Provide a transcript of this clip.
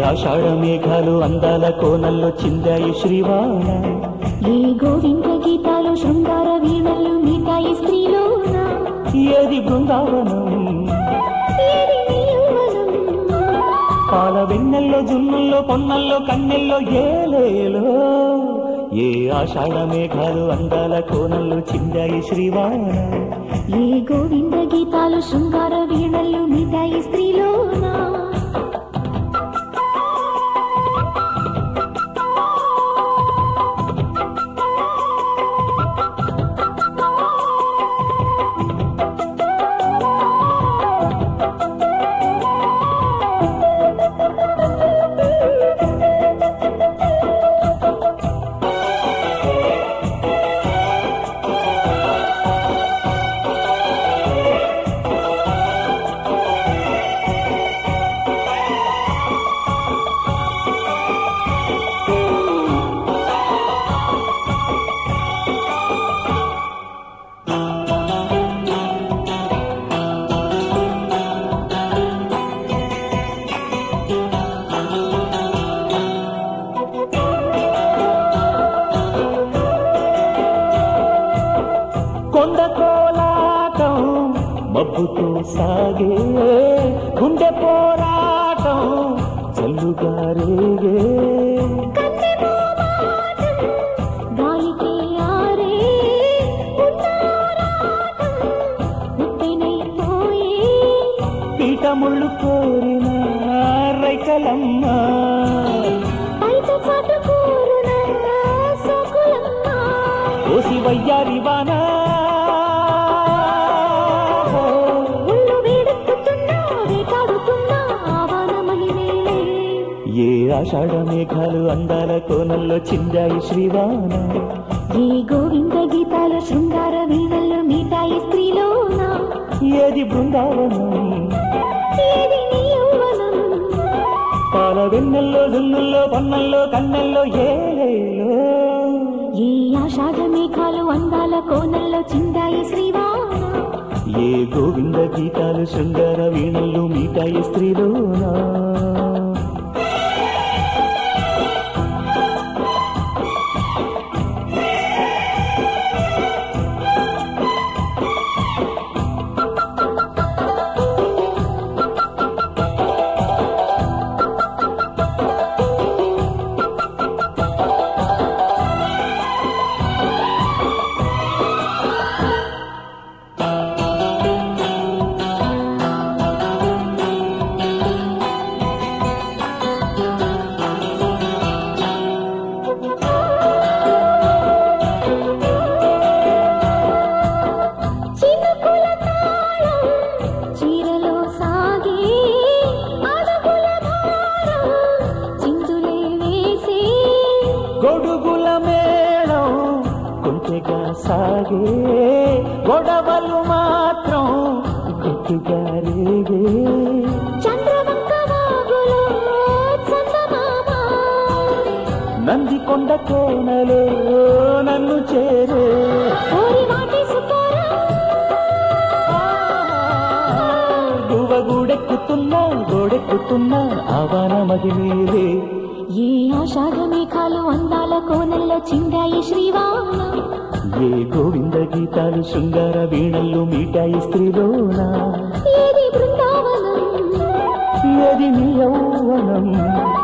ఆషాఢ మేఘాలు అందాల కోనల్లో చిందాయి శ్రీవాణ ఏ గోవింద గీతాలు శృంగార వీణలు మీటాయి స్త్రీలోన ఏది బృందావనం ఏది నీ యవ్వనం? పాల వెన్నెల్లో జున్నుల్లో పొన్నల్లో కన్నెల్లో ఏలేలో ఏ ఆషాఢ మేఘాలు అందాల కోనల్లో చిందాయి శ్రీవాణ ఏ గోవింద గీతాలు శృంగార వీణలు మీటాయి స్త్రీలోన కొండ కోలాటం మబ్బుతో సాగే గుండె పోరాటం చల్లుగా రేగే గాలికి ఆరే ఉన్నారాటం ముత్తైనైపోయే పీఠముళ్ళు కోరిన రైకలమ్మ బయట చాటు కూరున సోకులమ్మ ఓసి వయ్యారి వాన ఒళ్ళు వేడెక్కుతున్నా వేటాడుతున్నా ఆవాన మహిమేలే ఏ ఆషాఢ మేఘాలు అందాల కోనల్లో చిందాయి శ్రీవాన ఏ గోవింద గీతాల శృంగార వీణల్లో మీటాయి స్త్రీలోన ఏది బృందావనం ఏది నీ యౌవనం పాల వెన్నెల్లో జున్నుల్లో పన్నెల్లో కన్నెల్లో ఏలేలో ఏ ఆషాఢ మేఘాలు అందాల కోనల్లో చిందాయి శ్రీవాన ఏ గోవింద గీతాలు శృంగార వీణలు మీటాయి స్త్రీలోనా చినుకుల తాళం చీరలో సాగే అడుగుల భారం చిందులే వేసే గొడుగుల మేళం కొంచెగా సాగే గొడవలు మాత్రం గట్టిగా రేగే చంద్రవంక వాగులో చందమామ నంది కొండ కోనలో నన్ను చేరే ఓరి వాటేసుకోరా గువ గూడెక్కుతున్నా గోడెక్కుతున్నా ఆవాన మహిమేలే ఏ ఆషాఢ మేఘాలు అందాల కోనల్లో చిందాయి శ్రీవాన ఏ గోవింద గీతాలు శృంగార వీణల్లో మీటాయి స్త్రీలోనా ఏది బృందావనం ఏది నీ యౌవనం